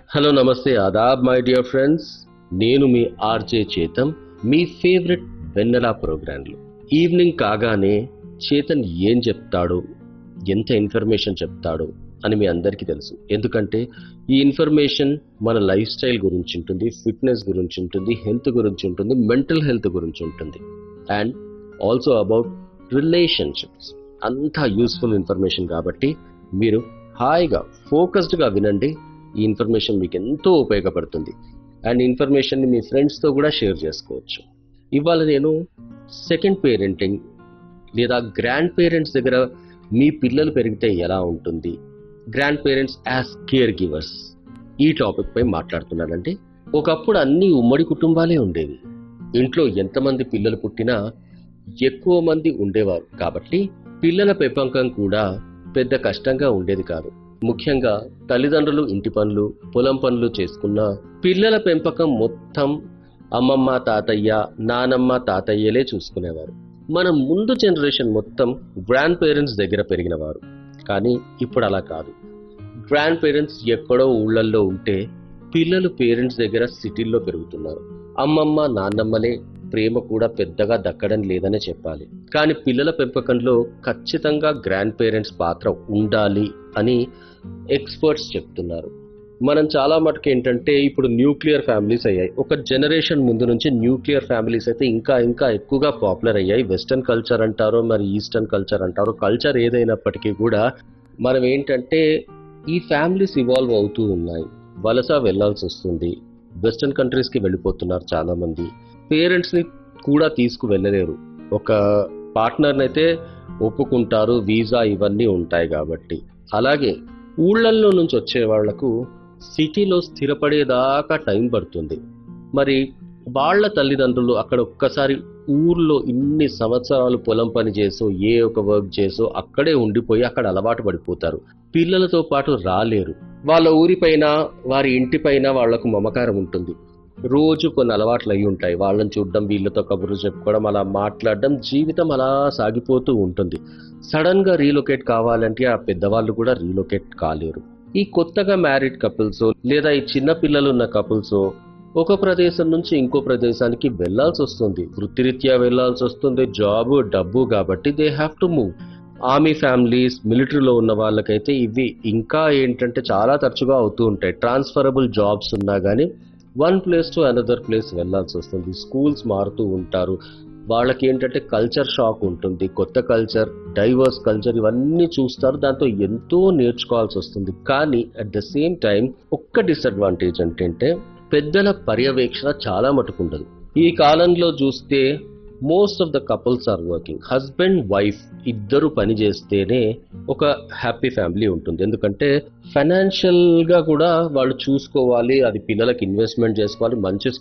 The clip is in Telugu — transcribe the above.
హలో నమస్తే ఆదాబ్ మై డియర్ ఫ్రెండ్స్ నేను మీ ఆర్జే చేతన్ మీ ఫేవరెట్ వెన్నెలా ప్రోగ్రాంలు ఈవినింగ్ కాగానే చేతన్ ఏం చెప్తాడు ఎంత ఇన్ఫర్మేషన్ చెప్తాడు అని మీ అందరికీ తెలుసు ఎందుకంటే ఈ ఇన్ఫర్మేషన్ మన లైఫ్ స్టైల్ గురించి ఉంటుంది ఫిట్నెస్ గురించి ఉంటుంది హెల్త్ గురించి ఉంటుంది మెంటల్ హెల్త్ గురించి ఉంటుంది అండ్ ఆల్సో అబౌట్ రిలేషన్షిప్స్ అంతా యూస్ఫుల్ ఇన్ఫర్మేషన్ కాబట్టి మీరు హాయిగా ఫోకస్డ్గా వినండి ఈ ఇన్ఫర్మేషన్ మీకు ఎంతో ఉపయోగపడుతుంది అండ్ ఇన్ఫర్మేషన్ని మీ ఫ్రెండ్స్తో కూడా షేర్ చేసుకోవచ్చు ఇవాళ నేను సెకండ్ పేరెంటింగ్ లేదా గ్రాండ్ పేరెంట్స్ దగ్గర మీ పిల్లలు పెరిగితే ఎలా ఉంటుంది grandparents as caregivers ఈ టాపిక్ పై మాట్లాడుతున్నానండి ఒకప్పుడు అన్ని ఉమ్మడి కుటుంబాలే ఉండేవి ఇంట్లో ఎంతమంది పిల్లలు పుట్టినా ఎక్కువ మంది ఉండేవారు కాబట్టి పిల్లల పెంపకం కూడా పెద్ద కష్టంగా ఉండేది కాదు ముఖ్యంగా తల్లిదండ్రులు ఇంటి పనులు పొలం పనులు చేసుకున్న పిల్లల పెంపకం మొత్తం అమ్మమ్మ తాతయ్య నానమ్మ తాతయ్యలే చూసుకునేవారు మన ముందు జనరేషన్ మొత్తం గ్రాండ్ పేరెంట్స్ దగ్గర పెరిగినవారు కానీ ఇప్పుడు అలా కాదు గ్రాండ్ పేరెంట్స్ ఎక్కడో ఊళ్ళల్లో ఉంటే పిల్లలు పేరెంట్స్ దగ్గర సిటీల్లో పెరుగుతున్నారు అమ్మమ్మ నాన్నమ్మలే ప్రేమ కూడా పెద్దగా దక్కడం లేదనే చెప్పాలి కానీ పిల్లల పెంపకంలో ఖచ్చితంగా గ్రాండ్ పేరెంట్స్ పాత్ర ఉండాలి అని ఎక్స్పర్ట్స్ చెప్తున్నారు మనం చాలా మటుకు ఏంటంటే ఇప్పుడు న్యూక్లియర్ ఫ్యామిలీస్ అయ్యాయి ఒక జనరేషన్ ముందు నుంచి న్యూక్లియర్ ఫ్యామిలీస్ అయితే ఇంకా ఇంకా ఎక్కువగా పాపులర్ అయ్యాయి వెస్టర్న్ కల్చర్ అంటారో మరి ఈస్టర్న్ కల్చర్ అంటారో కల్చర్ ఏదైనప్పటికీ కూడా మనం ఏంటంటే ఈ ఫ్యామిలీస్ ఇవాల్వ్ అవుతూ ఉన్నాయి వలస వెళ్లాల్సి వస్తుంది వెస్టర్న్ కంట్రీస్కి వెళ్ళిపోతున్నారు చాలా మంది పేరెంట్స్ని కూడా తీసుకు వెళ్ళలేరు ఒక పార్ట్నర్ని అయితే ఒప్పుకుంటారు వీసా ఇవన్నీ ఉంటాయి కాబట్టి అలాగే ఊళ్ళల్లో నుంచి వచ్చే వాళ్లకు సిటీలో స్థిరపడేదాకా టైం పడుతుంది మరి వాళ్ళ తల్లిదండ్రులు అక్కడ ఒక్కసారి ఊర్లో ఇన్ని సంవత్సరాలు పొలం పని చేసో ఏ ఒక వర్క్ చేసో అక్కడే ఉండిపోయి అక్కడ అలవాటు పడిపోతారు పిల్లలతో పాటు రాలేరు వాళ్ళ ఊరిపైన వారి ఇంటిపైన వాళ్లకు మమకారం ఉంటుంది రోజు కొన్ని అలవాట్లు అయి ఉంటాయి వాళ్ళని చూడడం వీళ్ళతో కబుర్లు చెప్పుకోవడం అలా మాట్లాడడం జీవితం అలా సాగిపోతూ ఉంటుంది సడన్ గా రీలొకేట్ కావాలంటే ఆ పెద్దవాళ్ళు కూడా రీలొకేట్ కాలేరు ఈ కొత్తగా మ్యారీడ్ కపుల్స్ లేదా ఈ చిన్న పిల్లలు ఉన్న కపుల్స్ ఒక ప్రదేశం నుంచి ఇంకో ప్రదేశానికి వెళ్లాల్సి వస్తుంది వృత్తిరీత్యా వెళ్లాల్సి వస్తుంది జాబ్ డబ్బు కాబట్టి they have to move army families మిలిటరీలో ఉన్న వాళ్ళకైతే ఇవి ఇంకా ఏంటంటే చాలా తరచుగా అవుతూ ఉంటాయి ట్రాన్స్ఫరబుల్ జాబ్స్ ఉన్నా కానీ one place to another place వెళ్లాల్సి వస్తుంది స్కూల్స్ మారుతూ ఉంటారు వాళ్ళకి ఏంటంటే కల్చర్ షాక్ ఉంటుంది కొత్త కల్చర్ డైవర్స్ కల్చర్ ఇవన్నీ చూస్తారు దాంతో ఎంతో నేర్చుకోవాల్సి వస్తుంది కానీ అట్ ద సేమ్ టైం ఒక్క డిసడ్వాంటేజ్ ఏంటంటే పెద్దల పర్యవేక్షణ చాలా మటుకుండదు ఈ కాలంలో చూస్తే most of the couples are working husband wife ఇద్దరు పని చేస్తేనే ఒక హ్యాపీ ఫ్యామిలీ ఉంటుంది ఎందుకంటే ఫైనాన్షియల్ గా కూడా వాళ్ళు చూసుకోవాలి అది పిల్లలకి ఇన్వెస్ట్మెంట్ చేసుకోవాలి మంచి